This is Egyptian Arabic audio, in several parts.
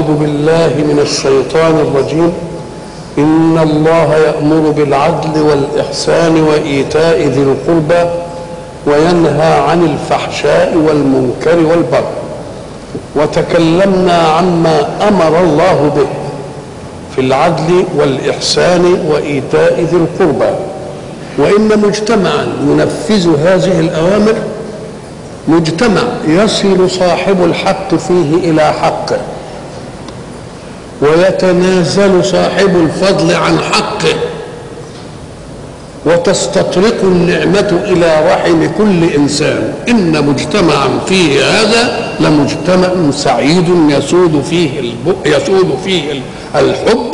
أعوذ بالله من الشيطان الرجيم إن الله يأمر بالعدل والإحسان وإيتاء ذي القربى وينهى عن الفحشاء والمنكر والبغي وتكلمنا عما أمر الله به في العدل والإحسان وإيتاء ذي القربى وإن مجتمعا ينفذ هذه الأوامر مجتمع يصل صاحب الحق فيه إلى حقه ويتنازل صاحب الفضل عن حقه وتستطرق النعمة إلى رحم كل إنسان إن مجتمعا فيه هذا لمجتمع سعيد يسود فيه الب... يسود فيه الحب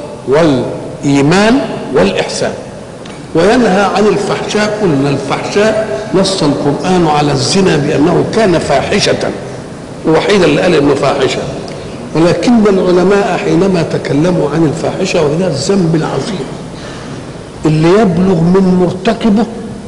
والإيمان والإحسان وينهى عن الفحشاء قلنا الفحشاء نص القرآن على الزنا بأنه كان فاحشة الوحيد اللي قال إنه فاحشة ولكن العلماء حينما تكلموا عن الفاحشة وهذا الذنب العظيم اللي يبلغ من مرتكبه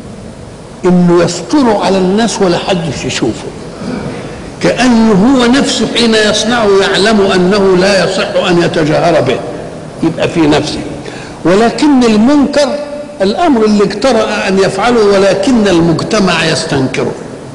انه يستر على الناس ولا حد يشوفه كأنه هو نفسه حين يصنعه يعلم أنه لا يصح أن يتجاهر به يبقى في نفسه ولكن المنكر الأمر اللي اجترأ أن يفعله ولكن المجتمع يستنكره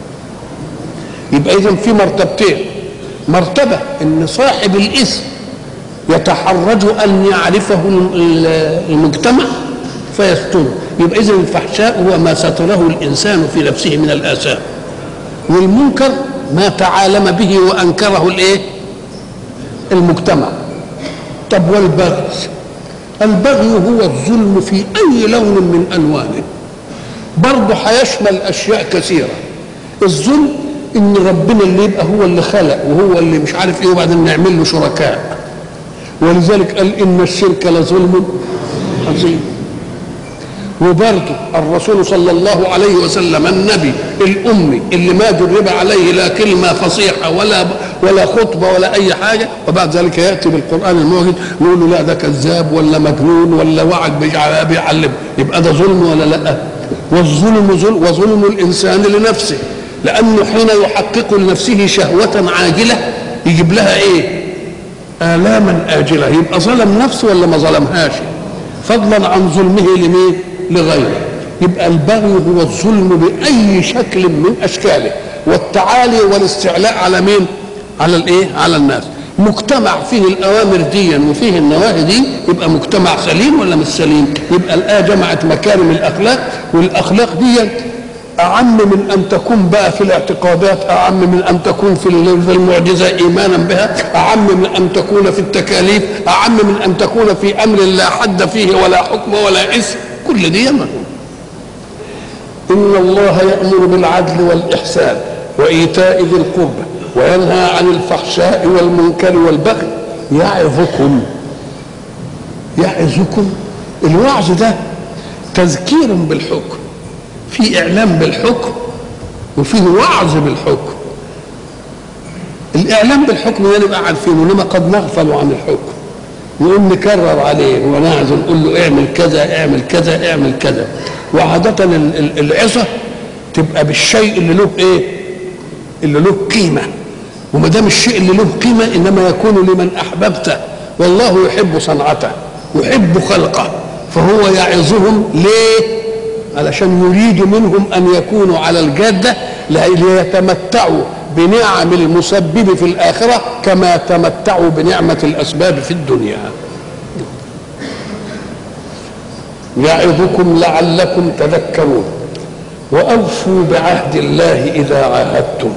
يبقى إذا في مرتبتين مرتبة إن صاحب الإثم يتحرج أن يعرفه المجتمع فيستره يبقى إذا الفحشاء هو ما ستره الإنسان في نفسه من الآثام والمنكر ما تعالم به وأنكره الإيه؟ المجتمع طب والبغي البغي هو الظلم في أي لون من ألوانه برضه هيشمل أشياء كثيرة الظلم إن ربنا اللي يبقى هو اللي خلق وهو اللي مش عارف إيه وبعدين نعمل له شركاء ولذلك قال إن الشرك لظلم عظيم وبرضه الرسول صلى الله عليه وسلم النبي الامي اللي ما درب عليه لا كلمه فصيحه ولا ولا خطبه ولا اي حاجه وبعد ذلك ياتي بالقران الموجد نقول له لا ده كذاب ولا مجنون ولا وعد بيعلم يبقى ده ظلم ولا لا والظلم ظلم وظلم الانسان لنفسه لانه حين يحقق لنفسه شهوه عاجله يجيب لها ايه؟ آلاما آجلة يبقى ظلم نفسه ولا ما ظلمهاش فضلا عن ظلمه لمين؟ لغيره يبقى البغي هو الظلم بأي شكل من أشكاله والتعالي والاستعلاء على مين؟ على الإيه؟ على الناس مجتمع فيه الأوامر دي وفيه النواهي دي يبقى مجتمع سليم ولا مش سليم؟ يبقى الآية جمعت مكارم الأخلاق والأخلاق دي أعم من أن تكون بقى في الاعتقادات أعم من أن تكون في المعجزة إيمانا بها أعم من أن تكون في التكاليف أعم من أن تكون في أمر لا حد فيه ولا حكم ولا اسم كل دي يمن إن الله يأمر بالعدل والإحسان وإيتاء ذي القربى وينهى عن الفحشاء والمنكر والبغي يعظكم يعظكم الوعظ ده تذكير بالحكم في إعلام بالحكم وفيه وعظ بالحكم الإعلام بالحكم ده نبقى عارفينه إنما قد نغفل عن الحكم نقوم نكرر عليه ونعظ نقول له اعمل كذا اعمل كذا اعمل كذا وعادة العظة تبقى بالشيء اللي له ايه؟ اللي له قيمة وما دام الشيء اللي له قيمة انما يكون لمن احببته والله يحب صنعته يحب خلقه فهو يعظهم ليه؟ علشان يريد منهم ان يكونوا على الجاده ليتمتعوا بنعم المسبب في الاخره كما تمتعوا بنعمه الاسباب في الدنيا يعظكم لعلكم تذكرون واوفوا بعهد الله اذا عاهدتم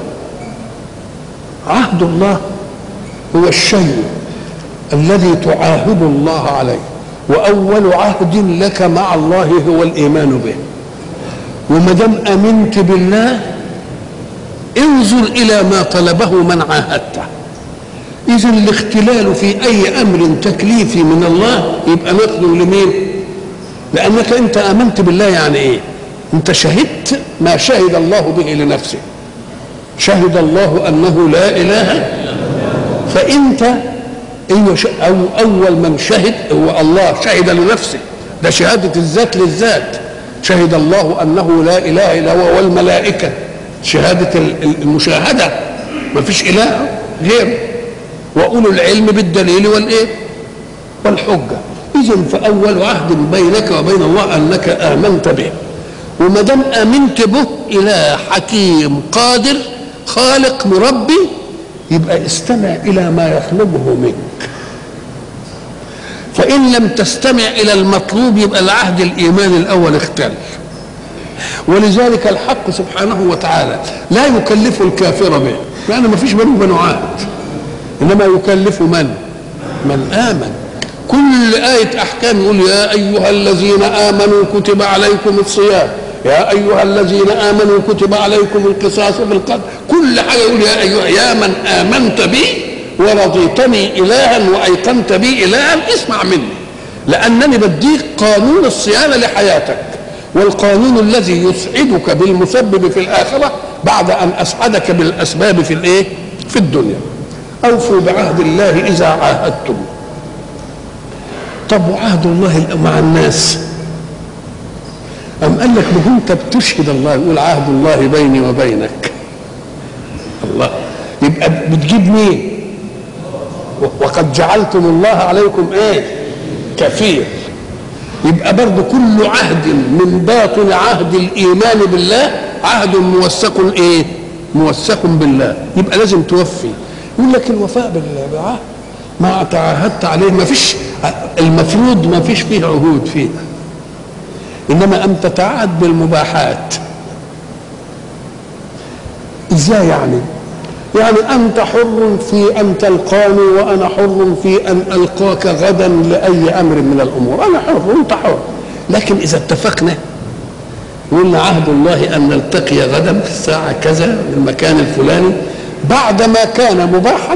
عهد الله هو الشيء الذي تعاهد الله عليه واول عهد لك مع الله هو الايمان به وما دام امنت بالله انظر الى ما طلبه من عاهدته اذا الاختلال في اي امر تكليفي من الله يبقى نطلب لمين لانك انت امنت بالله يعني ايه انت شهدت ما شهد الله به لنفسه شهد الله انه لا اله فانت ايوه أو اول من شهد هو الله شهد لنفسه ده شهاده الذات للذات شهد الله انه لا اله الا هو والملائكه شهاده المشاهده ما فيش اله غيره واولو العلم بالدليل والايه والحجه اذا فاول عهد بينك وبين الله انك امنت به وما دام امنت به اله حكيم قادر خالق مربي يبقى استمع الى ما يطلبه منك فان لم تستمع الى المطلوب يبقى العهد الايمان الاول اختل ولذلك الحق سبحانه وتعالى لا يكلف الكافر به لان ما فيش بينه وبينه عهد انما يكلف من من امن كل آية أحكام يقول يا أيها الذين آمنوا كتب عليكم الصيام يا أيها الذين آمنوا كتب عليكم القصاص بالقتل كل حاجة يقول يا أيها يا من آمنت بي ورضيتني إلها وأيقنت بي إلها اسمع مني لأنني بديك قانون الصيانة لحياتك والقانون الذي يسعدك بالمسبب في الآخرة بعد أن أسعدك بالأسباب في الإيه؟ في الدنيا أوفوا بعهد الله إذا عاهدتم طب وعهد الله مع الناس أم قال لك ما أنت بتشهد الله يقول عهد الله بيني وبينك الله يبقى بتجيب مين وقد جعلتم الله عليكم ايه كفيل يبقى برضه كل عهد من باطن عهد الايمان بالله عهد موثق ايه موثق بالله يبقى لازم توفي يقول لك الوفاء بالعهد ما تعاهدت عليه ما فيش المفروض ما فيش فيه عهود فيه انما ان تتعهد بالمباحات ازاي يعني يعني انت حر في ان تلقاني وانا حر في ان القاك غدا لاي امر من الامور انا حر وانت حر لكن اذا اتفقنا قلنا عهد الله ان نلتقي غدا في الساعه كذا في المكان الفلاني بعدما كان مباحا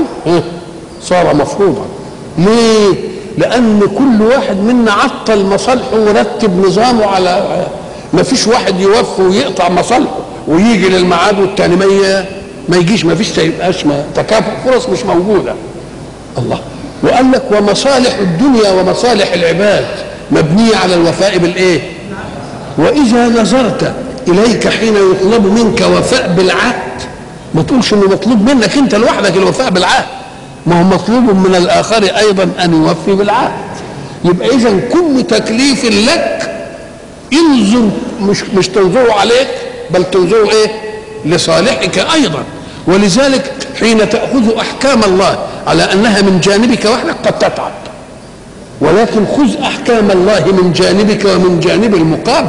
صار مفروضا ليه لان كل واحد منا عطل مصالحه ورتب نظامه على ما فيش واحد يوفي ويقطع مصالحه ويجي للميعاد والتاني ما ما يجيش ما فيش يبقاش ما تكافؤ فرص مش موجوده الله وقال لك ومصالح الدنيا ومصالح العباد مبنيه على الوفاء بالايه واذا نظرت اليك حين يطلب منك وفاء بالعهد ما تقولش انه مطلوب منك انت لوحدك الوفاء بالعهد ما هو مطلوب من الاخر ايضا ان يوفي بالعهد يبقى اذا كل تكليف لك انظر مش مش تنظره عليك بل تنظره ايه لصالحك ايضا ولذلك حين تاخذ احكام الله على انها من جانبك وحدك قد تتعب ولكن خذ احكام الله من جانبك ومن جانب المقابل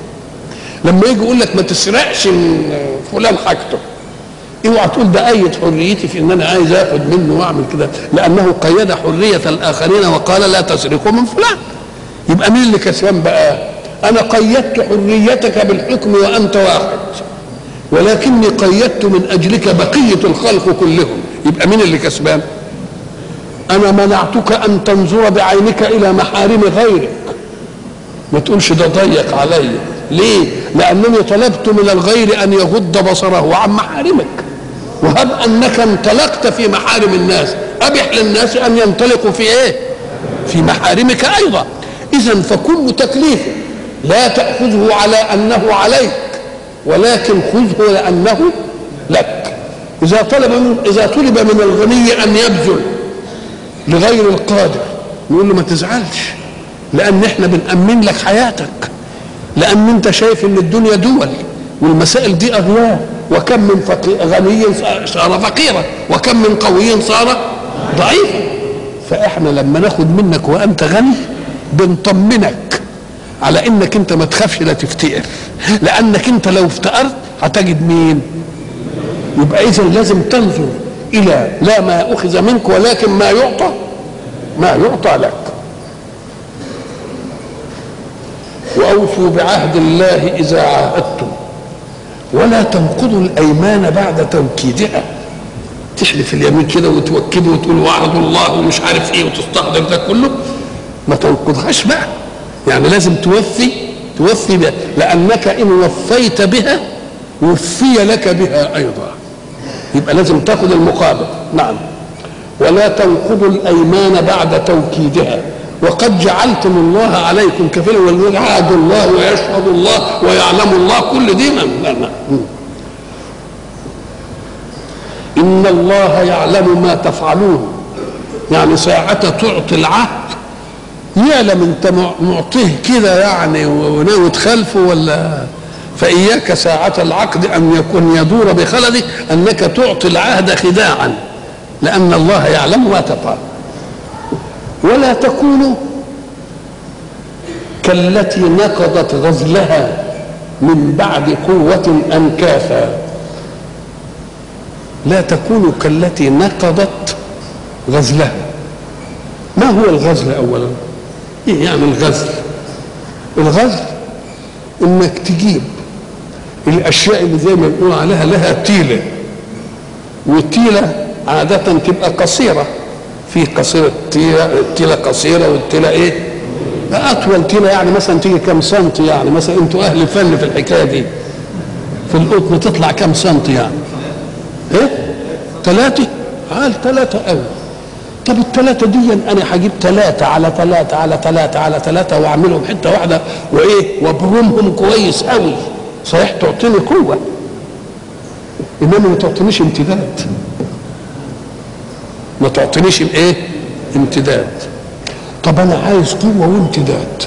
لما يجي يقول لك ما تسرقش من فلان حاجته اوعى تقول ده ايد حريتي في ان انا عايز اخد منه واعمل كده لانه قيد حريه الاخرين وقال لا تسرقوا من فلان يبقى مين اللي كسبان بقى انا قيدت حريتك بالحكم وانت واحد ولكني قيدت من اجلك بقيه الخلق كلهم يبقى مين اللي كسبان انا منعتك ان تنظر بعينك الى محارم غيرك ما تقولش ده ضيق علي ليه لانني طلبت من الغير ان يغض بصره عن محارمك وهب انك انطلقت في محارم الناس ابح للناس ان ينطلقوا في ايه في محارمك ايضا اذا فكل تكليف لا تاخذه على انه عليك ولكن خذه لانه لك اذا طلب من اذا طلب من الغني ان يبذل لغير القادر نقول له ما تزعلش لان احنا بنامن لك حياتك لان انت شايف ان الدنيا دول والمسائل دي اغيار وكم من فقير غني صار فقيرا وكم من قوي صار ضعيفا فاحنا لما ناخد منك وانت غني بنطمنك على انك انت ما تخافش لا تفتقر لانك انت لو افتقرت هتجد مين يبقى اذا لازم تنظر الى لا ما اخذ منك ولكن ما يعطى ما يعطى لك واوفوا بعهد الله اذا عاهدتم ولا تنقضوا الايمان بعد توكيدها تحلف اليمين كده وتوكده وتقول وعد الله ومش عارف ايه وتستحضر ده كله ما تنقضهاش بقى يعني لازم توفي توفي بها لانك ان وفيت بها وفي لك بها ايضا يبقى لازم تاخذ المقابل نعم ولا تنقضوا الايمان بعد توكيدها وقد جعلتم الله عليكم كفيلا ويعهد الله ويشهد الله ويعلم الله كل دي لا لا ان الله يعلم ما تفعلون يعني ساعة تعطي العهد يعلم انت معطيه كده يعني وناوي تخالفه ولا فإياك ساعة العقد أن يكون يدور بخلده أنك تعطي العهد خداعا لأن الله يعلم ما تفعل ولا تكونوا كالتي نقضت غزلها من بعد قوة أنكاثا لا تكونوا كالتي نقضت غزلها ما هو الغزل أولا إيه يعني الغزل الغزل إنك تجيب الأشياء اللي زي ما بنقول عليها لها تيلة والتيلة عادة تبقى قصيرة في قصيرة تيلة, تيلة قصيرة والتيلة إيه أطول تيلة يعني مثلا تيجي كم سنتي يعني مثلا أنتوا أهل فن في الحكاية دي في القطن تطلع كم سنتي يعني إيه ثلاثة قال ثلاثة أوي طب الثلاثة دي أنا هجيب ثلاثة على ثلاثة على ثلاثة على ثلاثة وأعملهم حتة واحدة وإيه وأبرمهم كويس أوي صحيح تعطيني قوة إنما ما تعطينيش امتداد ما تعطينيش الايه امتداد طب انا عايز قوه وامتداد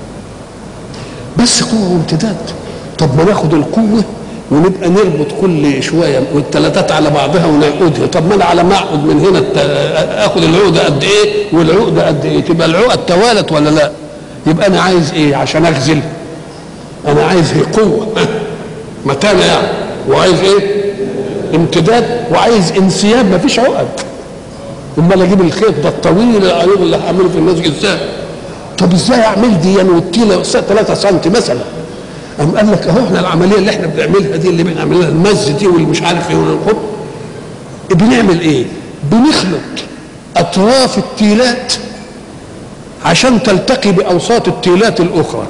بس قوه وامتداد طب ما ناخد القوه ونبقى نربط كل شويه والثلاثات على بعضها ونعقدها طب ما انا على ما اعقد من هنا اخد العقده قد ايه والعقده قد ايه تبقى العقد توالت ولا لا يبقى انا عايز ايه عشان اغزل انا عايز هي قوه متانه يعني وعايز ايه امتداد وعايز انسياب مفيش عقد امال اجيب الخيط ده الطويل العريض اللي هعمله في المسجد ازاي طب ازاي اعمل دي يعني والتيله 3 سم مثلا قام قال لك اهو احنا العمليه اللي احنا بنعملها دي اللي بنعملها المز دي واللي مش عارف ايه ونحط بنعمل ايه؟ بنخلط اطراف التيلات عشان تلتقي باوساط التيلات الاخرى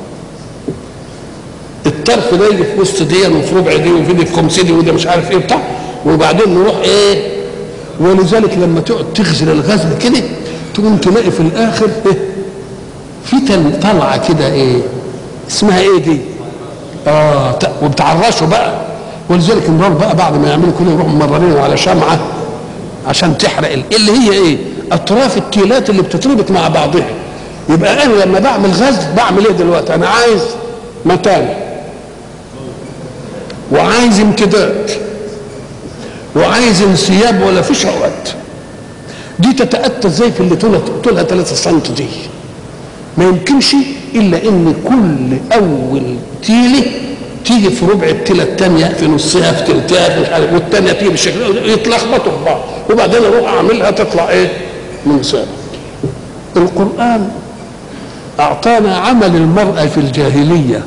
الطرف ده يجي في وسط دي وفي ربع دي وفي دي في خمس دي وده مش عارف ايه بتاع وبعدين نروح ايه ولذلك لما تقعد تغزل الغزل كده تقوم تلاقي في الاخر إيه؟ في طلعه كده ايه اسمها ايه دي اه وبتعرشوا بقى ولذلك المرار بقى بعد ما يعملوا كده يروحوا ممررينه على شمعه عشان تحرق اللي هي ايه اطراف التيلات اللي بتتربط مع بعضها يبقى انا لما بعمل غزل بعمل ايه دلوقتي انا عايز متانه وعايز امتداد وعايز انسياب ولا فيش عقد دي تتأتى ازاي في اللي طولها طولها 3 سم دي ما يمكنش الا ان كل اول تيله تيجي في ربع التيله الثانيه في نصها في تلتها في مش عارف والثانيه تيجي بالشكل يتلخبطوا في بعض وبعدين اروح اعملها تطلع ايه؟ منسابه القران اعطانا عمل المراه في الجاهليه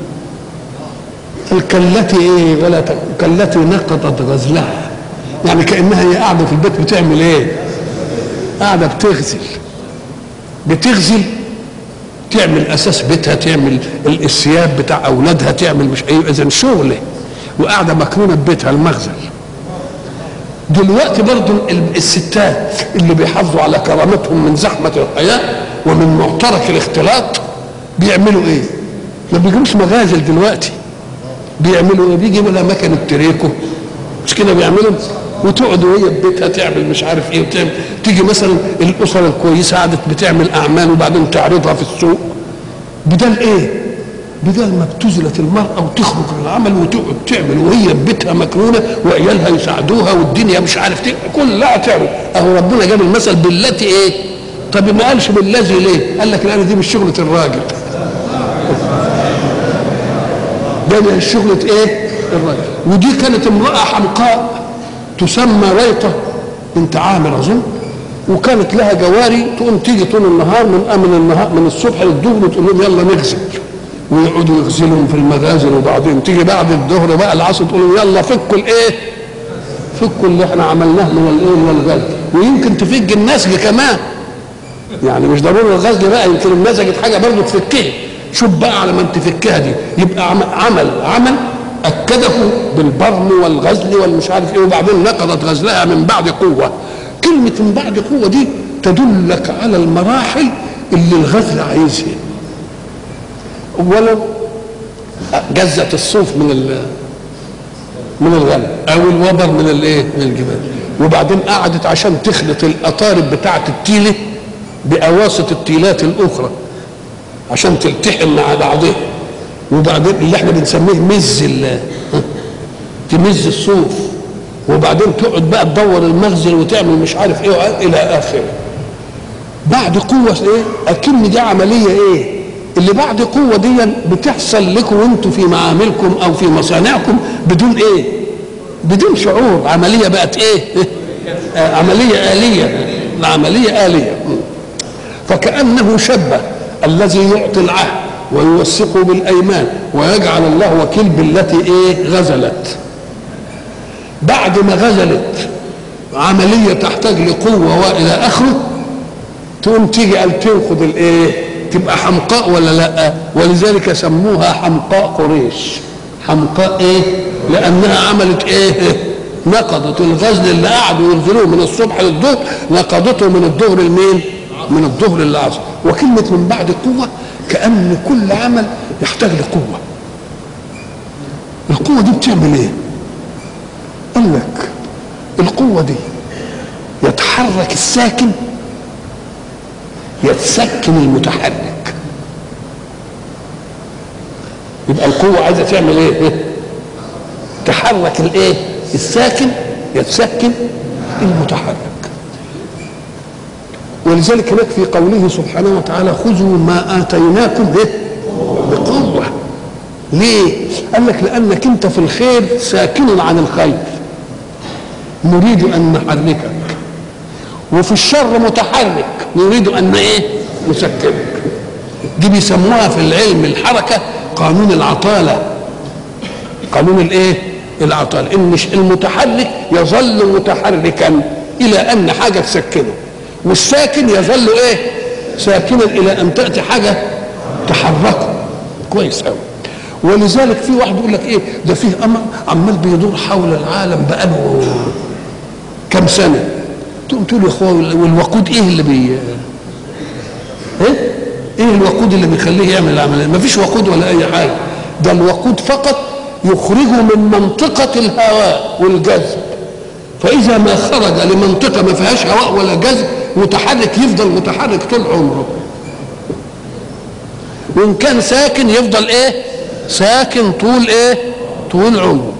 كالتي ايه ولا كالتي نقضت غزلها يعني كانها هي قاعده في البيت بتعمل ايه قاعده بتغزل بتغزل تعمل اساس بيتها تعمل الثياب بتاع اولادها تعمل مش ايه اذا شغله وقاعده مكنونه ببيتها المخزن دلوقتي برضو الستات اللي بيحافظوا على كرامتهم من زحمه الحياه ومن معترك الاختلاط بيعملوا ايه؟ ما بيجيبوش مغازل دلوقتي بيعملوا ايه؟ بيجيبوا لها مكنه تريكو مش كده بيعملوا وتقعد وهي ببيتها تعمل مش عارف ايه وتعمل تيجي مثلا الاسر الكويسه قعدت بتعمل اعمال وبعدين تعرضها في السوق بدل ايه؟ بدل ما ابتذلت المراه وتخرج من العمل وتقعد تعمل وهي ببيتها مكنونه وعيالها يساعدوها والدنيا مش عارف ايه كلها تعمل اهو ربنا جاب المثل بالتي ايه؟ طب ما قالش بالذي ليه؟ قال لك لان دي مش شغله الراجل ده مش شغله ايه؟ الراجل ودي كانت امراه حمقاء تسمى ريطة بنت عامر أظن وكانت لها جواري تقوم تيجي طول النهار من من النهار من الصبح للظهر وتقول لهم يلا نغزل ويقعدوا يغزلهم في المغازل وبعدين تيجي بعد الظهر بقى العصر تقول لهم يلا فكوا الايه؟ فكوا اللي احنا عملناه من الايه من الغزل ويمكن تفج النسج كمان يعني مش ضروري الغزل بقى يمكن النسجت حاجه برضه تفكها شوف بقى على ما تفكها دي يبقى عمل عمل اكده بالبرم والغزل والمش عارف ايه وبعدين نقضت غزلها من بعد قوه كلمه من بعد قوه دي تدلك على المراحل اللي الغزل عايزها اولا جزت الصوف من من الغنم او الوبر من الايه من الجبال وبعدين قعدت عشان تخلط الاطارب بتاعه التيله بأواسط التيلات الأخرى عشان تلتحم مع بعضها وبعدين اللي احنا بنسميه مز ال- تمز الصوف وبعدين تقعد بقى تدور المخزن وتعمل مش عارف ايه وع- الى اخره بعد قوة ايه اكن دي عملية ايه اللي بعد قوة دي بتحصل لكم وانتم في معاملكم او في مصانعكم بدون ايه بدون شعور عملية بقت ايه آه، عملية آلية عملية آلية فكأنه شبه الذي يعطي العهد ويوثق بالأيمان ويجعل الله وكيل بالتي ايه غزلت بعد ما غزلت عملية تحتاج لقوة وإلى آخره تقوم تيجي قال تنقض الايه تبقى حمقاء ولا لا ولذلك سموها حمقاء قريش حمقاء ايه لانها عملت ايه نقضت الغزل اللي قعدوا يغزلوه من الصبح للظهر نقضته من الظهر لمين من الظهر للعصر وكلمة من بعد قوة كأن كل عمل يحتاج لقوة القوة دي بتعمل ايه قال لك القوة دي يتحرك الساكن يتسكن المتحرك يبقى القوة عايزة تعمل ايه؟ تحرك الايه؟ الساكن يتسكن المتحرك ولذلك هناك في قوله سبحانه وتعالى خذوا ما آتيناكم إيه؟ بقوة ليه؟ قال لك لأنك أنت في الخير ساكن عن الخير نريد أن نحركك وفي الشر متحرك نريد ان ايه نسكنك دي بيسموها في العلم الحركه قانون العطاله قانون الايه العطاله ان المتحرك يظل متحركا الى ان حاجه تسكنه والساكن يظل ايه ساكنا الى ان تاتي حاجه تحركه كويس قوي ولذلك في واحد يقول لك ايه ده فيه امر عمال بيدور حول العالم بقاله كم سنه تقوم تقول يا اخويا والوقود ايه اللي بي ايه ايه الوقود اللي بيخليه يعمل العمليه ما فيش وقود ولا اي حاجه ده الوقود فقط يخرجه من منطقه الهواء والجذب فاذا ما خرج لمنطقه ما فيهاش هواء ولا جذب متحرك يفضل متحرك طول عمره وان كان ساكن يفضل ايه ساكن طول ايه طول عمره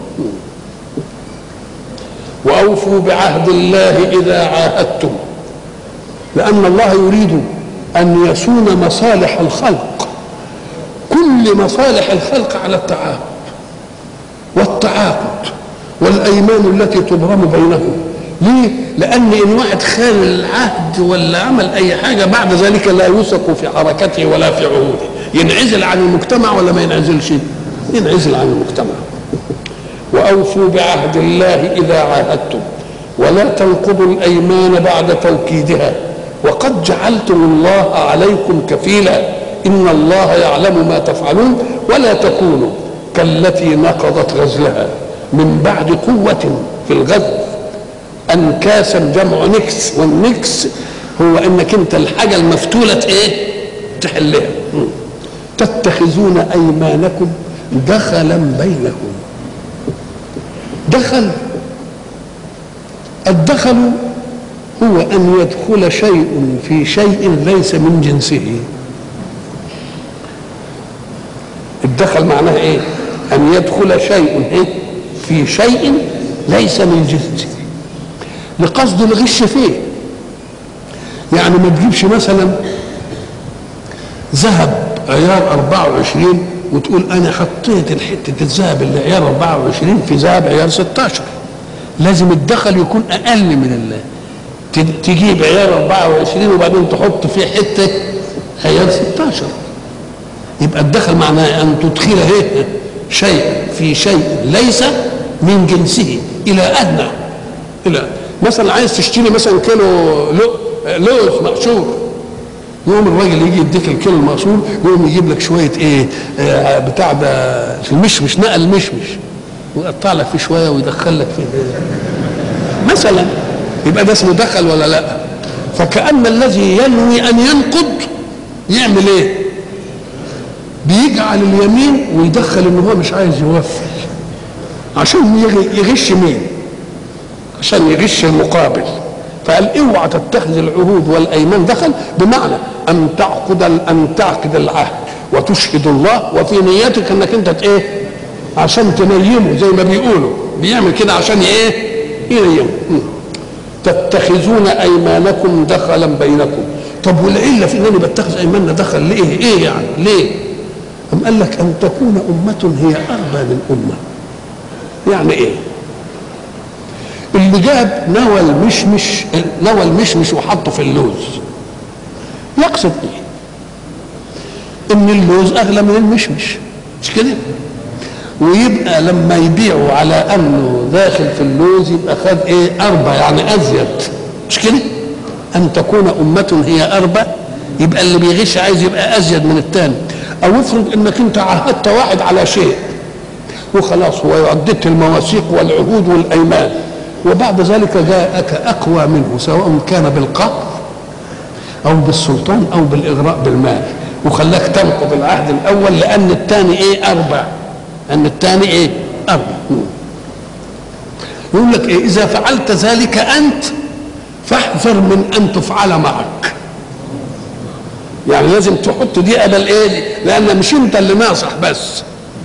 واوفوا بعهد الله اذا عاهدتم لان الله يريد ان يصون مصالح الخلق كل مصالح الخلق على التعاهد والتعاقد والايمان التي تبرم بينهم ليه؟ لأن إن واحد خان العهد ولا عمل أي حاجة بعد ذلك لا يوثق في حركته ولا في عهوده ينعزل عن المجتمع ولا ما ينعزلش؟ ينعزل عن المجتمع وأوفوا بعهد الله إذا عاهدتم ولا تنقضوا الأيمان بعد توكيدها وقد جعلتم الله عليكم كفيلا إن الله يعلم ما تفعلون ولا تكونوا كالتي نقضت غزلها من بعد قوة في الغزل انكاسا جمع نكس والنكس هو انك انت الحاجه المفتوله ايه تحلها تتخذون ايمانكم دخلا بينكم دخل الدخل هو ان يدخل شيء في شيء ليس من جنسه الدخل معناه ايه ان يدخل شيء إيه؟ في شيء ليس من جنسه لقصد الغش فيه يعني ما تجيبش مثلا ذهب عيار 24 وتقول انا حطيت الحته الذهب اللي عيار 24 في ذهب عيار 16 لازم الدخل يكون اقل من ال تجيب عيار 24 وبعدين تحط فيه حته عيار 16 يبقى الدخل معناه ان تدخل هيك شيء في شيء ليس من جنسه الى ادنى الى مثلا عايز تشتري مثلا كيلو لوز مقشور يوم الراجل يجي يديك الكيلو المقشور يقوم يجيب لك شويه ايه آه بتاع ده المشمش نقل مشمش ويقطع لك فيه شويه ويدخل لك فيه مثلا يبقى ده اسمه دخل ولا لا فكأن الذي ينوي ان ينقض يعمل ايه بيجعل اليمين ويدخل ان هو مش عايز يوفي عشان يغش مين عشان يغش المقابل فقال اوعى تتخذ العهود والايمان دخل بمعنى ان تعقد ان تعقد العهد وتشهد الله وفي نيتك انك انت ايه عشان تنيمه زي ما بيقولوا بيعمل كده عشان ايه ينيمه تتخذون ايمانكم دخلا بينكم طب والعله في انني بتخذ ايماننا دخل ليه ايه يعني ليه أم قال لك ان تكون امه هي اربى من امه يعني ايه اللي جاب نوى المشمش نوى المشمش وحطه في اللوز يقصد ايه ان اللوز اغلى من المشمش مش كده ويبقى لما يبيعوا على انه داخل في اللوز يبقى خد ايه اربى يعني ازيد مش كده ان تكون امه هي اربى يبقى اللي بيغش عايز يبقى ازيد من الثاني او افرض انك انت عاهدت واحد على شيء وخلاص وعددت المواثيق والعهود والايمان وبعد ذلك جاءك اقوى منه سواء كان بالقهر او بالسلطان او بالاغراء بالمال وخلاك تنقض العهد الاول لان الثاني ايه اربع ان الثاني ايه اربع يقول لك ايه اذا فعلت ذلك انت فاحذر من ان تفعل معك يعني لازم تحط دي قبل ايه دي لان مش انت اللي ناصح بس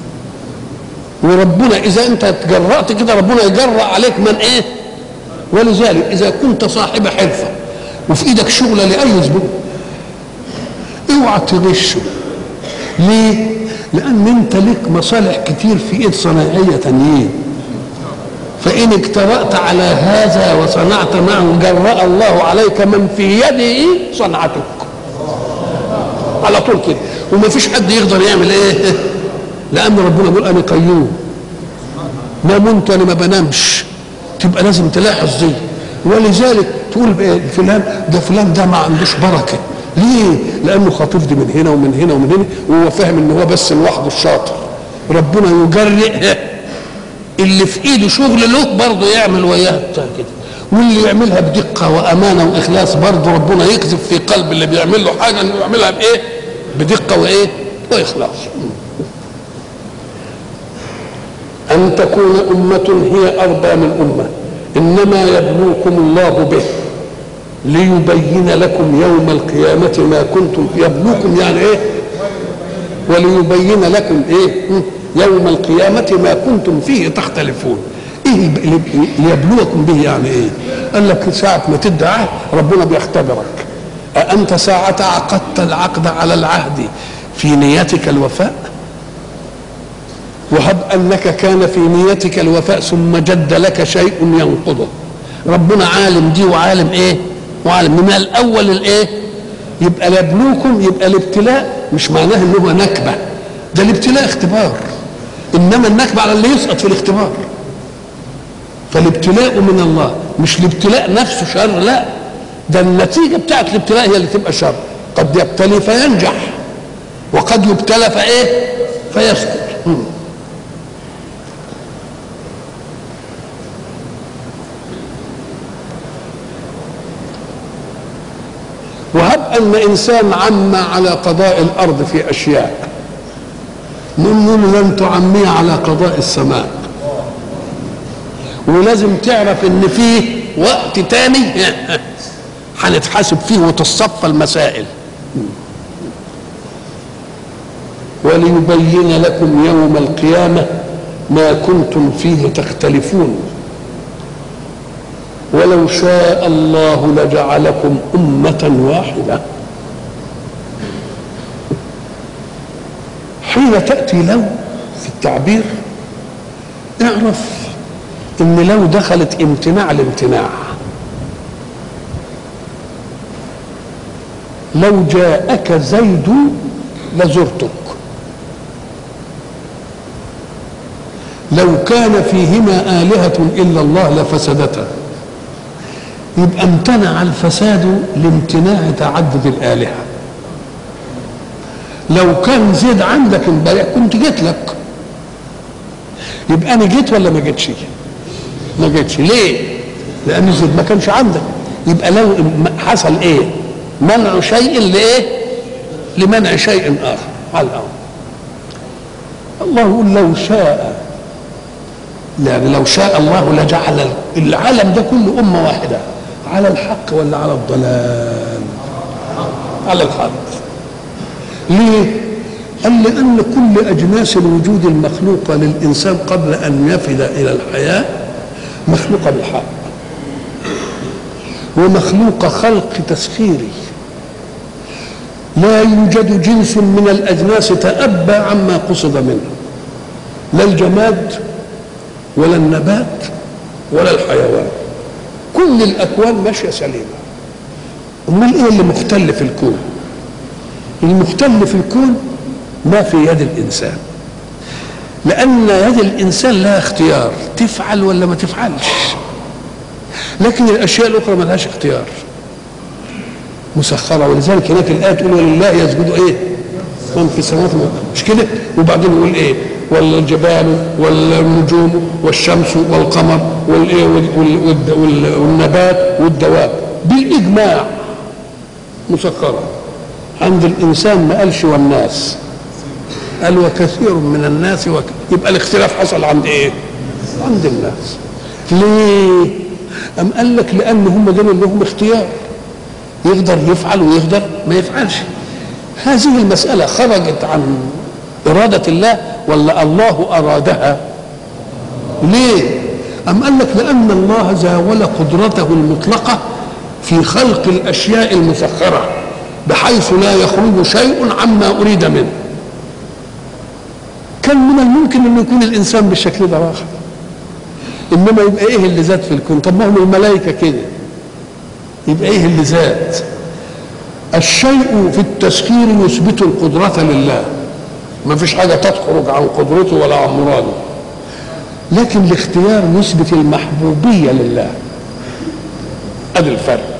وربنا اذا انت تجرأت كده ربنا يجرأ عليك من ايه ولذلك اذا كنت صاحب حرفه وفي ايدك شغله لاي زبون اوعى تغشه ليه لان انت لك مصالح كتير في ايد صناعيه تانيين فان اجترأت على هذا وصنعت معه جرأ الله عليك من في يده صنعتك على طول كده وما فيش حد يقدر يعمل ايه لان ربنا بيقول انا قيوم ما منت انا ما بنامش تبقى لازم تلاحظ دي ولذلك تقول فلان ده فلان ده ما عندوش بركه ليه؟ لانه خطيب دي من هنا ومن هنا ومن هنا وهو فاهم ان هو بس لوحده الشاطر ربنا يجرئ اللي في ايده شغل له برضه يعمل وياه كده واللي يعملها بدقه وامانه واخلاص برضه ربنا يكذب في قلب اللي بيعمل له حاجه انه يعملها بايه؟ بدقه وايه؟ واخلاص. ان تكون امه هي اربى من امه انما يبلوكم الله به ليبين لكم يوم القيامة ما كنتم يبلوكم يعني ايه وليبين لكم ايه يوم القيامة ما كنتم فيه تختلفون ايه ليبلوكم به يعني ايه قال لك ساعة ما تدعى ربنا بيختبرك أأنت ساعة عقدت العقد على العهد في نيتك الوفاء وهب أنك كان في نيتك الوفاء ثم جد لك شيء ينقضه ربنا عالم دي وعالم ايه وعالم من الاول الايه يبقى لابلوكم يبقى الابتلاء مش معناه ان هو نكبه ده الابتلاء اختبار انما النكبه على اللي يسقط في الاختبار فالابتلاء من الله مش الابتلاء نفسه شر لا ده النتيجه بتاعت الابتلاء هي اللي تبقى شر قد يبتلي فينجح وقد يبتلى فايه فيسقط وهب ان انسان عم على قضاء الارض في اشياء نقول لن تعميه على قضاء السماء ولازم تعرف ان فيه وقت تاني هنتحاسب فيه وتصفى المسائل وليبين لكم يوم القيامه ما كنتم فيه تختلفون ولو شاء الله لجعلكم أمة واحدة حين تأتي لو في التعبير اعرف ان لو دخلت امتناع الامتناع لو جاءك زيد لزرتك لو كان فيهما آلهة إلا الله لفسدتا يبقى امتنع الفساد لامتناع تعدد الآلهة لو كان زيد عندك امبارح كنت جيت لك يبقى انا جيت ولا ما جيتش ما جيتش ليه لان زيد ما كانش عندك يبقى لو حصل ايه منع شيء لايه لمنع شيء اخر على الامر الله يقول لو شاء يعني لو شاء الله لجعل العالم ده كله امه واحده على الحق ولا على الضلال على الحق ليه قال لأن كل أجناس الوجود المخلوقة للإنسان قبل أن يفد إلى الحياة مخلوقة بالحق ومخلوقة خلق تسخيري لا يوجد جنس من الأجناس تأبى عما قصد منه لا الجماد ولا النبات ولا الحيوان كل الأكوان ماشية سليمة أمال إيه اللي مختل في الكون المختل في الكون ما في يد الإنسان لأن يد الإنسان لها اختيار تفعل ولا ما تفعلش لكن الأشياء الأخرى ما لهاش اختيار مسخرة ولذلك هناك الآية تقول ولله يسجد إيه؟ من في السماوات مش كده؟ وبعدين يقول إيه؟ والجبال والنجوم والشمس والقمر والإيه والنبات والدواب بالإجماع مسخرة عند الإنسان ما قالش والناس قال وكثير من الناس وك... يبقى الاختلاف حصل عند ايه؟ عند الناس ليه؟ أم قال لك لأن هم دول لهم اختيار يقدر يفعل ويقدر ما يفعلش هذه المسألة خرجت عن إرادة الله ولا الله أرادها ليه أم قال لك لأن الله زاول قدرته المطلقة في خلق الأشياء المسخرة بحيث لا يخرج شيء عما أريد منه كان من الممكن أن يكون الإنسان بالشكل ده واخر إنما يبقى إيه اللي زاد في الكون طب ما هم الملائكة كده يبقى إيه اللي زاد الشيء في التسخير يثبت القدرة لله ما فيش حاجة تخرج عن قدرته ولا عن مراده لكن الاختيار يثبت المحبوبية لله ادي الفرق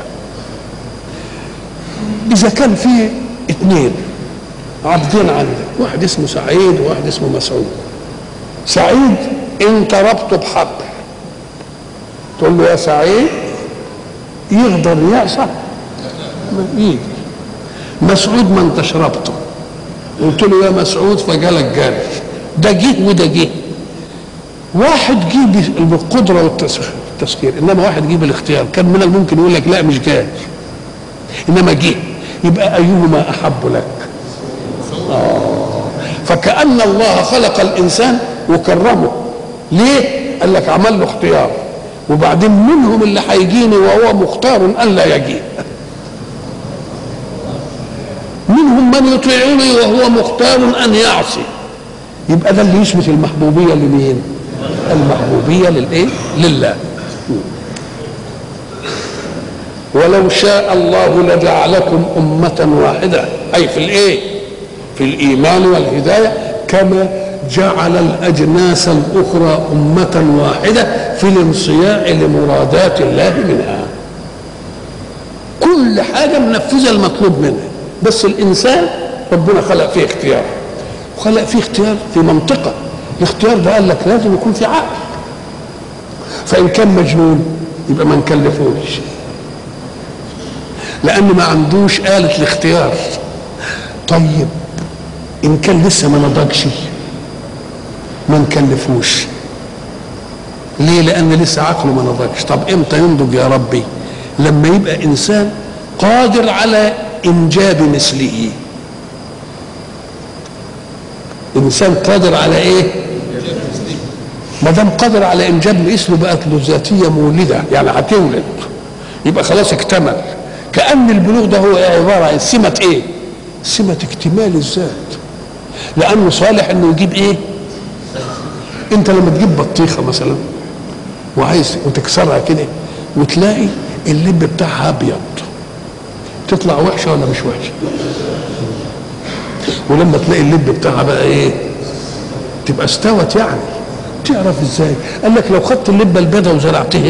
اذا كان في اثنين عبدين عندك واحد اسمه سعيد وواحد اسمه مسعود سعيد انت ربطه بحبل تقول له يا سعيد يقدر يعصى ما يجي مسعود ما انتش ربطه قلت له يا مسعود فجالك جري ده جه وده جه واحد جه بالقدره والتسخير انما واحد جه بالاختيار كان من الممكن يقول لك لا مش جاي انما جه يبقى ايهما احب لك آه. فكأن الله خلق الإنسان وكرمه ليه؟ قال لك عمل له اختيار وبعدين منهم اللي هيجيني وهو مختار ألا يجي منهم من يطيعوني وهو مختار أن يعصي يبقى ده اللي يثبت المحبوبية لمين؟ المحبوبية للإيه؟ لله ولو شاء الله لجعلكم أمة واحدة أي في الإيه؟ في الإيمان والهداية كما جعل الأجناس الأخرى أمة واحدة في الانصياع لمرادات الله منها كل حاجة منفذة المطلوب منها بس الإنسان ربنا خلق فيه اختيار وخلق فيه اختيار في منطقة الاختيار ده قال لك لازم يكون في عقل فإن كان مجنون يبقى ما نكلفوش لأن ما عندوش آلة الاختيار طيب ان كان لسه ما نضجش ما نكلفوش ليه لان لسه عقله ما نضجش طب امتى ينضج يا ربي لما يبقى انسان قادر على انجاب مثله انسان قادر على ايه ما دام قادر على انجاب مثله بقت له ذاتيه مولده يعني هتولد يبقى خلاص اكتمل كان البلوغ ده هو عباره عن سمه ايه سمه اكتمال الذات لانه صالح انه يجيب ايه انت لما تجيب بطيخه مثلا وعايز وتكسرها كده وتلاقي اللب بتاعها ابيض تطلع وحشه ولا مش وحشه ولما تلاقي اللب بتاعها بقى ايه تبقى استوت يعني تعرف ازاي قال لك لو خدت اللبه البيضاء وزرعتها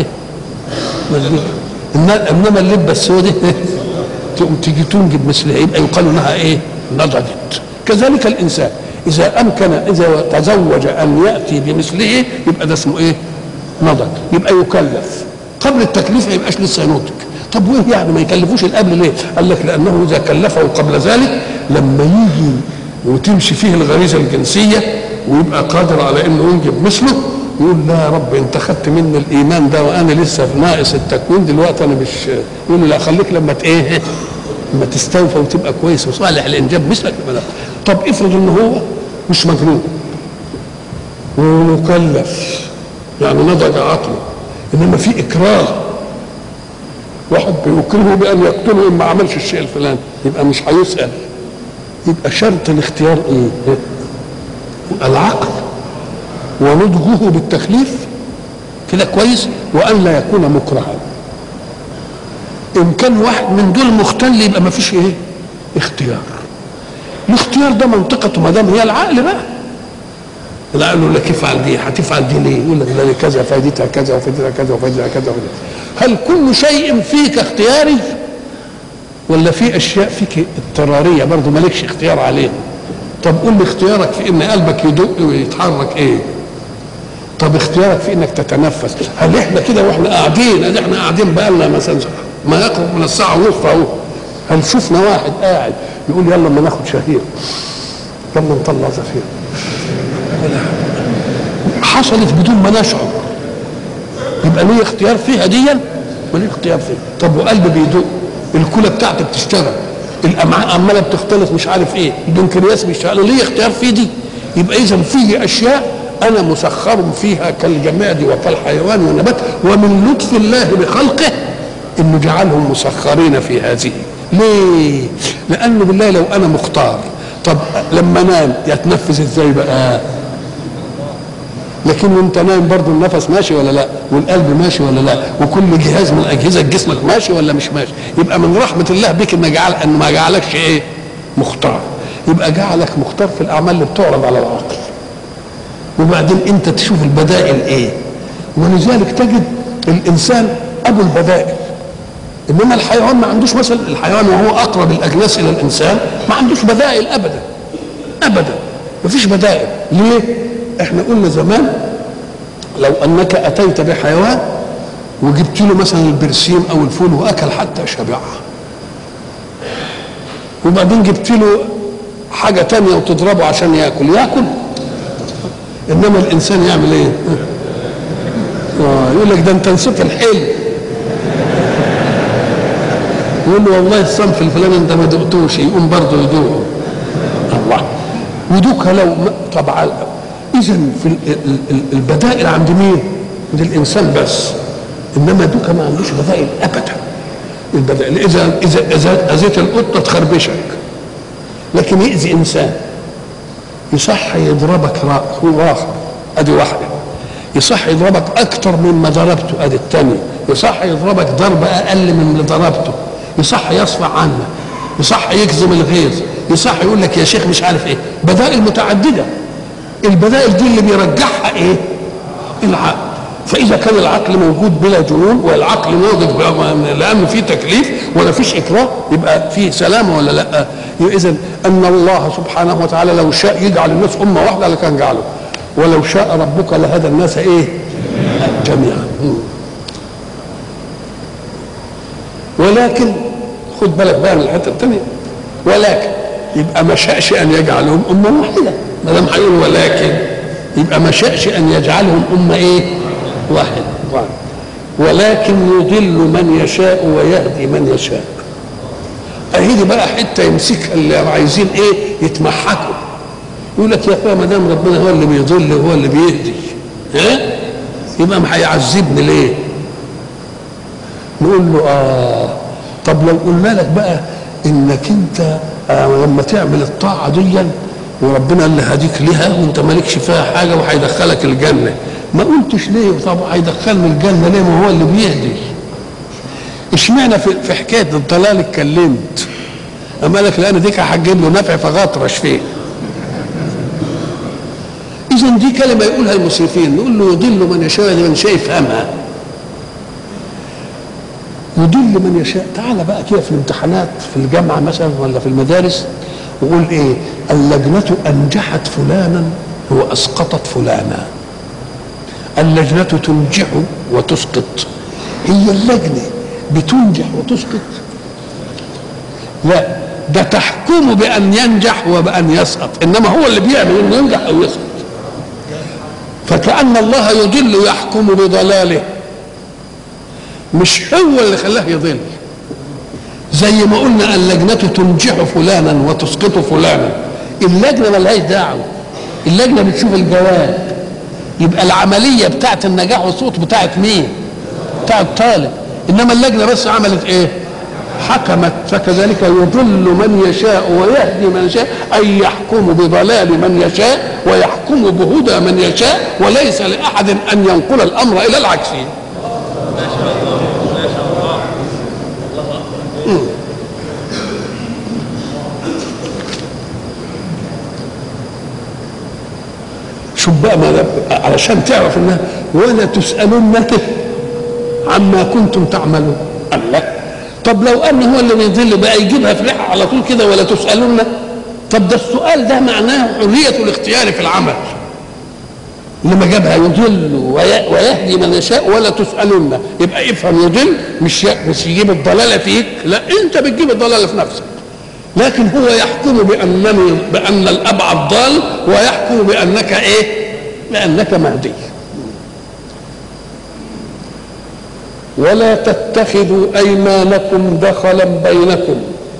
انما اللبه السوداء تقوم تيجي تنجب مثلها يبقى يقال انها ايه نضجت كذلك الانسان اذا امكن اذا تزوج ان ياتي بمثله يبقى ده اسمه ايه نضج يبقى يكلف قبل التكليف ما يبقاش لسه ينضج طب وايه يعني ما يكلفوش القبل ليه قال لك لانه اذا كلفه قبل ذلك لما يجي وتمشي فيه الغريزه الجنسيه ويبقى قادر على انه ينجب مثله يقول لا يا رب انت خدت مني الايمان ده وانا لسه ناقص التكوين دلوقتي انا مش يقول له لا خليك لما ت- ايه لما تستوفى وتبقى كويس وصالح للانجاب مثلك لا. طب افرض ان هو مش مجنون ومكلف يعني نضج عقله انما في اكراه واحد بيكرهه بان يقتله ان ما عملش الشيء الفلاني يبقى مش هيسال يبقى شرط الاختيار ايه؟ العقل ونضجه بالتكليف كده كويس وان لا يكون مكرها ان كان واحد من دول مختل يبقى ما فيش ايه اختيار الاختيار ده منطقته ما دام هي العقل بقى العقل يقول لك افعل دي هتفعل دي ليه؟ يقول لك ده كذا فائدتها كذا وفائدتها كذا وفائدتها كذا وفائدتها. هل كل شيء فيك اختياري ولا في اشياء فيك اضطراريه برضه مالكش اختيار عليها طب قول لي اختيارك في ان قلبك يدق ويتحرك ايه طب اختيارك في انك تتنفس هل احنا كده واحنا قاعدين ادي احنا قاعدين بقى لنا مثلا ما يقرب من الساعه ونص اهو هل شفنا واحد قاعد يقول يلا ما ناخد شهير يلا نطلع زفير حصلت بدون ما نشعر يبقى ليه اختيار فيها ديا وليه اختيار فيها طب وقلب بيدق الكلى بتاعتي بتشتغل الامعاء عماله بتختلط مش عارف ايه البنكرياس بيشتغل ليه اختيار في دي يبقى اذا فيه اشياء انا مسخر فيها كالجماد وكالحيوان والنبات ومن لطف الله بخلقه انه جعلهم مسخرين في هذه ليه لانه بالله لو انا مختار طب لما انام يتنفس ازاي بقى لكن وانت نايم برضه النفس ماشي ولا لا والقلب ماشي ولا لا وكل جهاز من اجهزه جسمك ماشي ولا مش ماشي يبقى من رحمه الله بك ان جعل ان ما جعلكش ايه مختار يبقى جعلك مختار في الاعمال اللي بتعرض على العقل وبعدين انت تشوف البدائل ايه ولذلك تجد الانسان ابو البدائل انما الحيوان ما عندوش مثلا الحيوان وهو اقرب الاجناس الى الانسان ما عندوش بدائل ابدا ابدا ما فيش بدائل ليه احنا قلنا زمان لو انك اتيت بحيوان وجبت له مثلا البرسيم او الفول واكل حتى شبع وبعدين جبت له حاجه تانية وتضربه عشان ياكل ياكل انما الانسان يعمل ايه آه يقول لك ده انت نسيت الحلم يقول له والله الصنف الفلاني انت ما دقتوش يقوم برضه يدوقه الله ودوكها لو طبعا اذا في البدائل عند مين؟ عند الانسان بس انما دوكا ما عندوش بدائل ابدا البدائل اذا اذا اذا اذيت القطه تخربشك لكن يأذي انسان يصح يضربك هو اخر ادي واحده يصح يضربك اكثر مما ضربته ادي الثانيه يصح يضربك ضربه اقل من اللي ضربته يصح يصفع عنك يصح يكظم الغيظ يصح يقول لك يا شيخ مش عارف ايه بدائل متعدده البدائل دي اللي بيرجحها ايه العقل فاذا كان العقل موجود بلا جنون والعقل ناضج لانه في تكليف ولا فيش اكراه يبقى في سلامه ولا لا اذا ان الله سبحانه وتعالى لو شاء يجعل الناس امه واحده لكان جعله ولو شاء ربك لهدى الناس ايه جميعا ولكن خد بالك بقى من الحته الثانيه ولكن يبقى ما شاءش ان يجعلهم امه واحده ما دام هيقول ولكن يبقى ما شاءش ان يجعلهم امه ايه واحد واحد ولكن يضل من يشاء ويهدي من يشاء اهي دي بقى حته يمسكها اللي عايزين ايه يتمحكوا يقول لك يا اخويا ما دام ربنا هو اللي بيضل وهو اللي بيهدي ها يبقى ما هيعذبني ليه نقول له اه طب لو قلنا لك بقى انك انت آه لما تعمل الطاعه دي وربنا اللي هديك لها وانت مالكش فيها حاجه وهيدخلك الجنه ما قلتش ليه طب هيدخلني الجنه ليه ما هو اللي بيهدي اشمعنى في, في حكايه الضلال اتكلمت اما لك لان ديك هتجيب له نفع فغطرش فيه اذا دي كلمه يقولها المسرفين نقول له يضل من يشاء من شاء يفهمها يضل من يشاء تعال بقى كده في الامتحانات في الجامعه مثلا ولا في المدارس وقول ايه اللجنه انجحت فلانا واسقطت فلانا اللجنه تنجح وتسقط هي اللجنه بتنجح وتسقط لا ده تحكمه بان ينجح وبان يسقط انما هو اللي بيعمل انه ينجح او يسقط فكأن الله يضل يحكم بضلاله مش هو اللي خلاه يضل زي ما قلنا اللجنة تنجح فلانا وتسقط فلانا اللجنة ملهاش دعوة اللجنة بتشوف الجواب يبقى العملية بتاعت النجاح والسقوط بتاعت مين؟ بتاع الطالب انما اللجنة بس عملت ايه؟ حكمت فكذلك يضل من يشاء ويهدي من يشاء أي يحكم بضلال من يشاء ويحكم بهدى من يشاء وليس لأحد أن ينقل الأمر إلى العكس شوف بقى ما علشان تعرف انها ولا تسالون عما كنتم تعملون الله طب لو ان هو اللي بيضل بقى يجيبها في ريحه على طول كده ولا تسالون طب ده السؤال ده معناه حريه الاختيار في العمل لما جابها يضل ويهدي من يشاء ولا تسالون يبقى افهم يضل مش مش يجيب الضلاله فيك لا انت بتجيب الضلاله في نفسك لكن هو يحكم بانني بان الابعد ضال ويحكم بانك ايه؟ بانك مهدي. ولا تتخذوا ايمانكم دخلا بينكم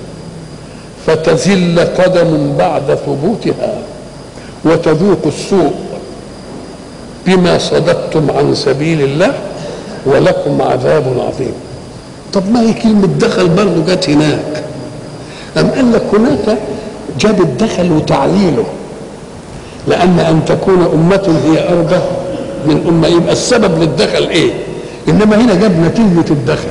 فتزل قدم بعد ثبوتها وتذوقوا السوء بما صددتم عن سبيل الله ولكم عذاب عظيم طب ما هي كلمة دخل برضه جت هناك أم قال لك هناك جاب الدخل وتعليله لأن أن تكون أمة هي أربى من أمة يبقى السبب للدخل إيه؟ إنما هنا جاب نتيجة الدخل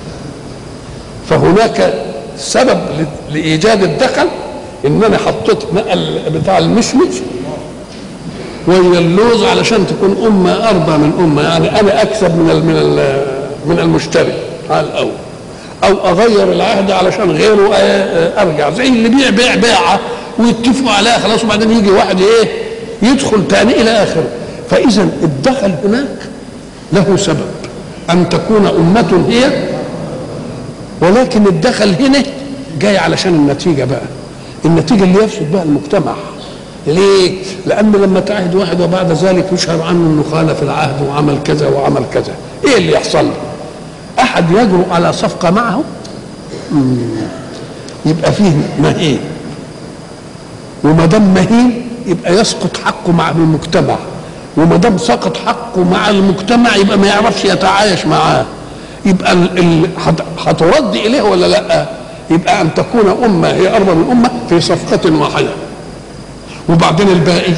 فهناك سبب لإيجاد الدخل إن أنا حطيت نقل بتاع المشمش وهي اللوز علشان تكون أمة أربى من أمة يعني أنا أكسب من ال من ال من المشتري على الأول او اغير العهد علشان غيره ارجع زي اللي بيع بيع بيعه ويتفقوا عليها خلاص وبعدين يجي واحد ايه يدخل تاني الى اخره فاذا الدخل هناك له سبب ان تكون امه هي ولكن الدخل هنا جاي علشان النتيجه بقى النتيجه اللي يفسد بها المجتمع ليه؟ لأن لما تعهد واحد وبعد ذلك يشهر عنه أنه خالف العهد وعمل كذا وعمل كذا، إيه اللي يحصل له؟ احد يجرؤ على صفقه معه يبقى فيه مهين وما دام مهين يبقى يسقط حقه مع المجتمع وما دام سقط حقه مع المجتمع يبقى ما يعرفش يتعايش معاه يبقى هترد اليه ولا لا يبقى ان تكون امه هي اربى من امه في صفقه واحده وبعدين الباقي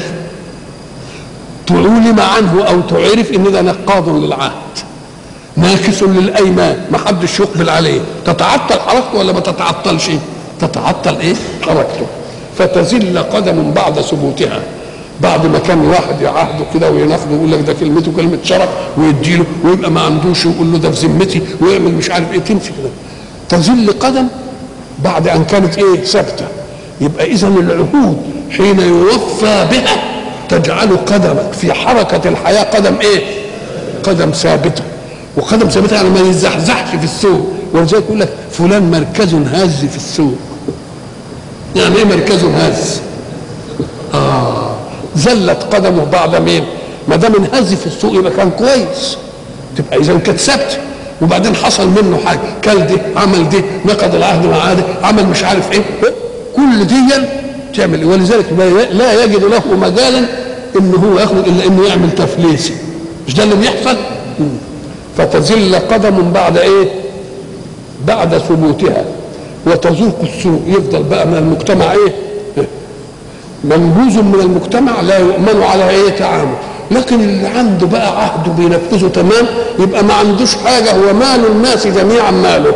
تعلم عنه او تعرف ان ده نقاض للعهد ناكس للايمان ما حدش يقبل عليه تتعطل حركته ولا ما تتعطلش تتعطل ايه حركته فتزل قدم بعد ثبوتها بعد ما كان واحد يعهده كده وينافقه ويقول لك ده كلمته كلمه شرف ويديله ويبقى ما عندوش ويقول له ده في ذمتي ويعمل مش عارف ايه تمشي كده تزل قدم بعد ان كانت ايه ثابته يبقى اذا العهود حين يوفى بها تجعل قدمك في حركه الحياه قدم ايه؟ قدم ثابته وقدم ثابته يعني ما يزحزحش في السوق ولذلك يقول لك فلان مركز هاز في السوق يعني ايه مركز هاز؟ اه زلت قدمه بعد مين؟ ما دام انهز في السوق يبقى كان كويس تبقى اذا كانت ثابته وبعدين حصل منه حاجه كل دي عمل دي نقض العهد مع ده عمل مش عارف ايه كل دي تعمل إيه؟ ولذلك لا يجد له مجالا ان هو يخرج الا انه يعمل تفليسي مش ده اللي بيحصل فتزل قدم بعد ايه بعد ثبوتها وتذوق السوء يفضل بقى من المجتمع ايه منبوذ من المجتمع لا يؤمن على ايه تعامل لكن اللي عنده بقى عهده بينفذه تمام يبقى ما عندوش حاجه هو مال الناس جميعا ماله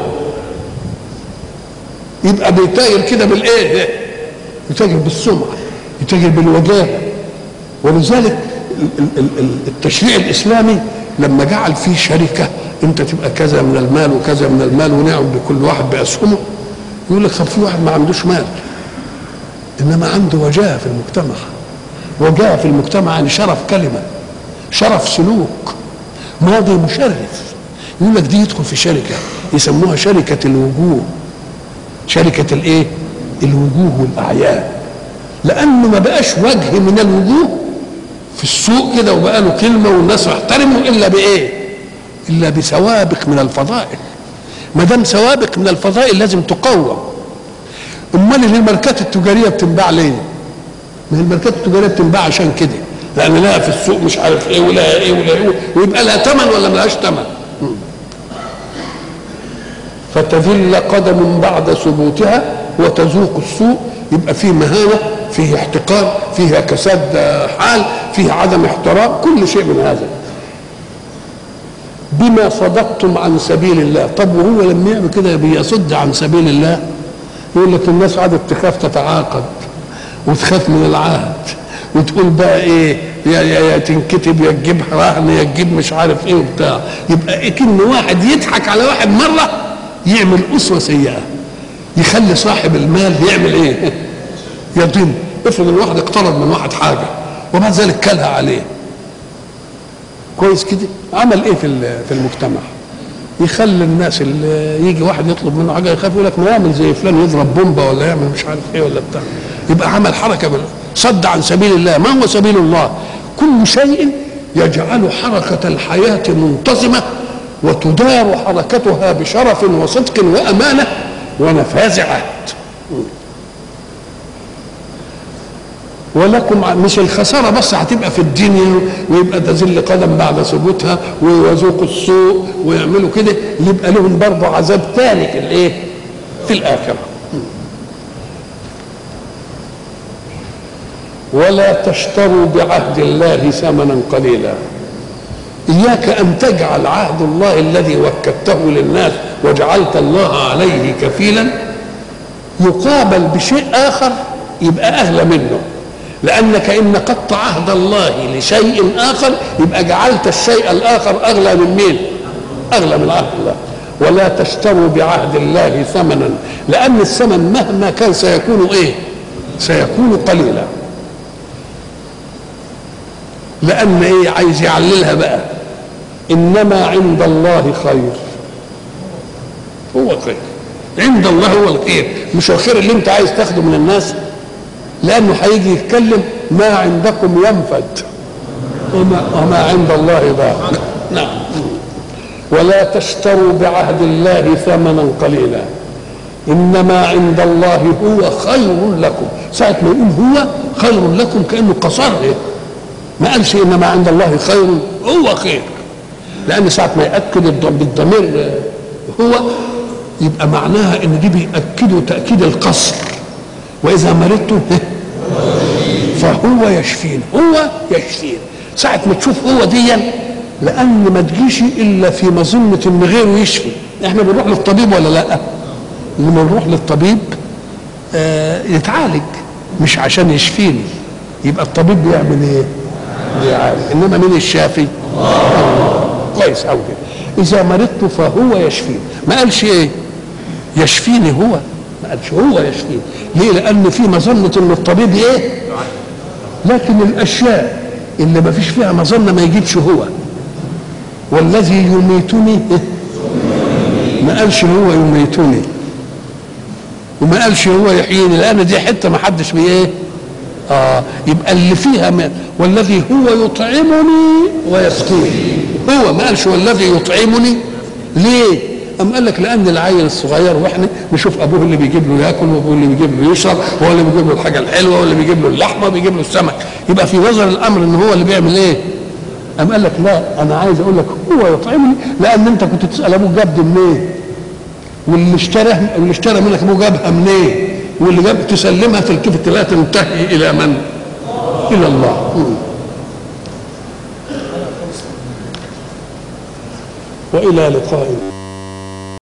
يبقى بيتاجر كده بالايه يتاجر بالسمعه يتاجر بالوجاهه ولذلك التشريع الاسلامي لما جعل فيه شركه انت تبقى كذا من المال وكذا من المال ونعم بكل واحد باسهمه يقول لك طب في واحد ما عندوش مال انما عنده وجاهه في المجتمع وجاهه في المجتمع يعني شرف كلمه شرف سلوك ماضي مشرف يقول لك دي يدخل في شركه يسموها شركه الوجوه شركه الايه الوجوه والاعيان لانه ما بقاش وجه من الوجوه في السوق كده وبقى له كلمه والناس احترموا الا بايه؟ الا بسوابق من الفضائل ما دام سوابق من الفضائل لازم تقوم امال اللي الماركات التجاريه بتنباع ليه؟ ما هي الماركات التجاريه بتنباع عشان كده لان لها في السوق مش عارف ايه ولها ايه ولها ايه ويبقى لها ثمن ولا ملهاش ثمن فتذل قدم بعد ثبوتها وتذوق السوء يبقى فيه مهانه فيه احتقار فيها كساد حال فيه عدم احترام كل شيء من هذا بما صددتم عن سبيل الله طب وهو لما يعمل كده بيصد عن سبيل الله يقول لك الناس قعدت تخاف تتعاقد وتخاف من العهد وتقول بقى ايه يا يا, يا تنكتب يا تجيب رهن يا تجيب مش عارف ايه وبتاع يبقى كأن واحد يضحك على واحد مره يعمل اسوه سيئه يخلي صاحب المال يعمل ايه؟ يضل افرض ان واحد اقترض من واحد حاجه وبعد ذلك كلها عليه كويس كده عمل ايه في في المجتمع يخلي الناس اللي يجي واحد يطلب منه حاجه يخاف يقول لك ما يعمل زي فلان يضرب بومبا ولا يعمل مش عارف ايه ولا بتاع يبقى عمل حركه بال... صد عن سبيل الله ما هو سبيل الله كل شيء يجعل حركه الحياه منتظمه وتدار حركتها بشرف وصدق وامانه ونفاذ عهد ولكم مش الخساره بس هتبقى في الدنيا ويبقى تذل قدم بعد ثبوتها ويذوقوا السوء ويعملوا كده يبقى لهم برضه عذاب ثاني في الايه؟ في الاخره. ولا تشتروا بعهد الله ثمنا قليلا. إياك أن تجعل عهد الله الذي وكلته للناس وجعلت الله عليه كفيلا يقابل بشيء آخر يبقى أهل منه لأنك إن نقضت عهد الله لشيء آخر يبقى جعلت الشيء الآخر أغلى من مين؟ أغلى من عهد الله ولا تشتروا بعهد الله ثمنا لأن الثمن مهما كان سيكون إيه؟ سيكون قليلا لأن إيه عايز يعللها بقى إنما عند الله خير هو خير عند الله هو الخير مش الخير اللي انت عايز تاخده من الناس لانه هيجي يتكلم ما عندكم ينفد وما, وما عند الله باق نعم ولا تشتروا بعهد الله ثمنا قليلا انما عند الله هو خير لكم ساعه ما يقول هو خير لكم كانه قصر ما قالش انما عند الله خير هو خير لان ساعه ما ياكد بالضمير هو يبقى معناها ان دي بيأكدوا تأكيد القصر واذا مرضت فهو يشفين هو يشفين ساعة ما تشوف هو ديا لأن ما تجيش إلا في مظنة إن غيره يشفي إحنا بنروح للطبيب ولا لأ؟ لما نروح للطبيب آه يتعالج مش عشان يشفيني يبقى الطبيب بيعمل إيه؟ بيعالج إنما مين الشافي؟ كويس أوي إذا مرضت فهو يشفيني ما قالش إيه؟ يشفيني هو ما قالش هو يشفيني ليه لان في مظنه ان الطبيب ايه لكن الاشياء اللي ما فيش فيها مظنه ما يجيبش هو والذي يميتني إيه؟ ما قالش هو يميتني وما قالش هو يحييني لان دي حته ما حدش بايه اه يبقى اللي فيها ما والذي هو يطعمني ويسقيني هو ما قالش والذي يطعمني ليه أم قال لك لأن العيل الصغير وإحنا نشوف أبوه اللي بيجيب له ياكل وأبوه اللي بيجيب له يشرب هو اللي بيجيب له الحاجة الحلوة واللي بيجيب له اللحمة وبيجيب له السمك يبقى في نظر الأمر إن هو اللي بيعمل إيه؟ أم قال لك لا أنا عايز أقول لك هو يطعمني لأن أنت كنت تسأل أبوه جاب دي منين؟ واللي اشترى اللي اشترى منك أبوه جابها منين؟ واللي جاب تسلمها تلتفت لا تنتهي إلى من؟ إلى الله وإلى لقاء